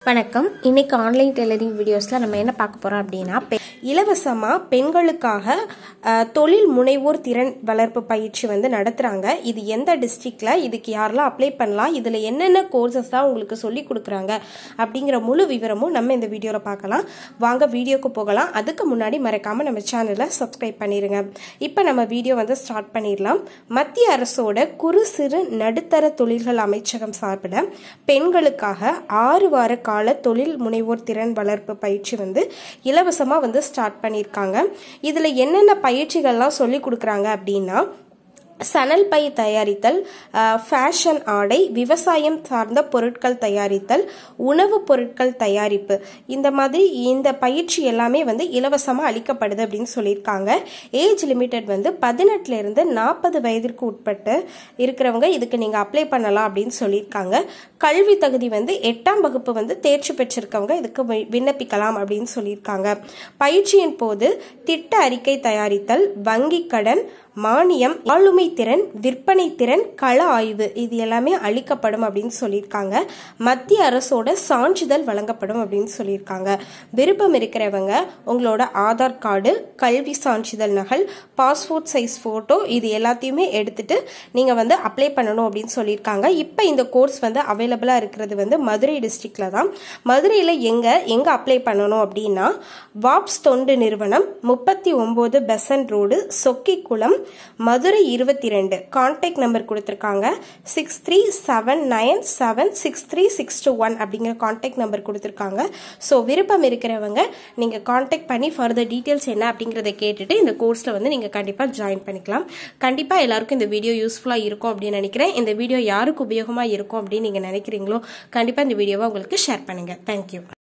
வணக்கம் இன்னைக்கு online tailoring வீடியோஸில் நம்ம என்ன பார்க்க போகிறோம் அப்படின்னா பெ இலவசமாக பெண்களுக்காக அஹ், தொழில் முனைவோர் திறன் வளர்ப்பு பயிற்சி வந்து நடத்துகிறாங்க இது எந்த டிஸ்ட்ரிக்டில் இதுக்கு யாரெல்லாம் அப்ளை பண்ணலாம் இதில் என்னென்ன கோர்சஸ் தான் உங்களுக்கு சொல்லி கொடுக்குறாங்க அப்படிங்கிற முழு விவரமும் நம்ம இந்த வீடியோவில் பார்க்கலாம் வாங்க வீடியோக்கு போகலாம் அதுக்கு முன்னாடி மறக்காமல் நம்ம சேனலை சப்ஸ்கிரைப் பண்ணிடுங்க இப்போ நம்ம வீடியோ வந்து ஸ்டார்ட் பண்ணிடலாம் மத்திய அரசோட குறு சிறு நடுத்தர தொழில்கள் அமைச்சகம் சார்பில் பெண்களுக்காக ஆறு வார கால தொழில் முனைவோர் திறன் வளர்ப்பு பயிற்சி வந்து இலவசமாக வந்து ஸ்டார்ட் பண்ணியிருக்காங்க இதில் என்னென்ன பயிற்சிகள்லாம் சொல்லி கொடுக்குறாங்க அப்படின்னா சணல் பை தயாரித்தல் அஹ், ஃபேஷன் ஆடை விவசாயம் சார்ந்த பொருட்கள் தயாரித்தல் உணவுப் பொருட்கள் தயாரிப்பு இந்த மாதிரி இந்த பயிற்சி எல்லாமே வந்து இலவசமாக அளிக்கப்படுது அப்படின்னு சொல்லியிருக்காங்க ஏஜ் லிமிட்டட் வந்து பதினெட்டுல இருந்து நாற்பது வயதிற்கு உட்பட்டு இருக்கிறவங்க இதுக்கு நீங்கள் அப்ளை பண்ணலாம் அப்படின்னு சொல்லியிருக்காங்க கல்வி தகுதி வந்து எட்டாம் வகுப்பு வந்து தேர்ச்சி பெற்றிருக்கவங்க இதுக்கு வி- விண்ணப்பிக்கலாம் அப்படின்னு சொல்லியிருக்காங்க பயிற்சியின் போது திட்ட அறிக்கை தயாரித்தல் வங்கி கடன் மானியம் ஆளுமை திறன் விற்பனை திறன் கள ஆய்வு இது எல்லாமே அளிக்கப்படும் அப்படின்னு சொல்லியிருக்காங்க மத்திய அரசோட சான்றிதழ் வழங்கப்படும் அப்படின்னு சொல்லியிருக்காங்க விருப்பம் இருக்கிறவங்க உங்களோட ஆதார் கார்டு கல்வி சான்றிதழ் நகல் பாஸ்போர்ட் சைஸ் ஃபோட்டோ இது எல்லாத்தையுமே எடுத்துட்டு நீங்கள் வந்து அப்ளை பண்ணணும் அப்படின்னு சொல்லியிருக்காங்க இப்போ இந்த கோர்ஸ் வந்து அவைலபிளாக இருக்கிறது வந்து மதுரை டிஸ்ட்ரிக்டில் தான் மதுரையில் எங்கே எங்கே அப்ளை பண்ணணும் அப்படின்னா வாப்ஸ் தொண்டு நிறுவனம் முப்பத்தி ஒம்பது பெசன்ட் ரோடு சொக்கிக்குளம் மதுரை இருபத்தி ரெண்டு கான்டாக்ட் நம்பர் கொடுத்துருக்காங்க six three seven nine seven six three six two one அப்படிங்கிற கான்டாக்ட் நம்பர் கொடுத்துருக்காங்க ஸோ விருப்பம் இருக்கிறவங்க நீங்கள் கான்டாக்ட் பண்ணி ஃபர்தர் டீட்டெயில்ஸ் என்ன அப்படிங்கிறத கேட்டுட்டு இந்த கோர்ஸில் வந்து நீங்கள் கண்டிப்பாக ஜாயின் பண்ணிக்கலாம் கண்டிப்பாக எல்லாருக்கும் இந்த வீடியோ யூஸ்ஃபுல்லாக இருக்கும் அப்படின்னு நினைக்கிறேன் இந்த வீடியோ யாருக்கு உபயோகமாக இருக்கும் அப்படின்னு நீங்கள் நினைக்கிறீங்களோ கண்டிப்பாக இந்த வீடியோவை உங்களுக்கு ஷேர் பண்ணுங்கள் தேங்க்யூ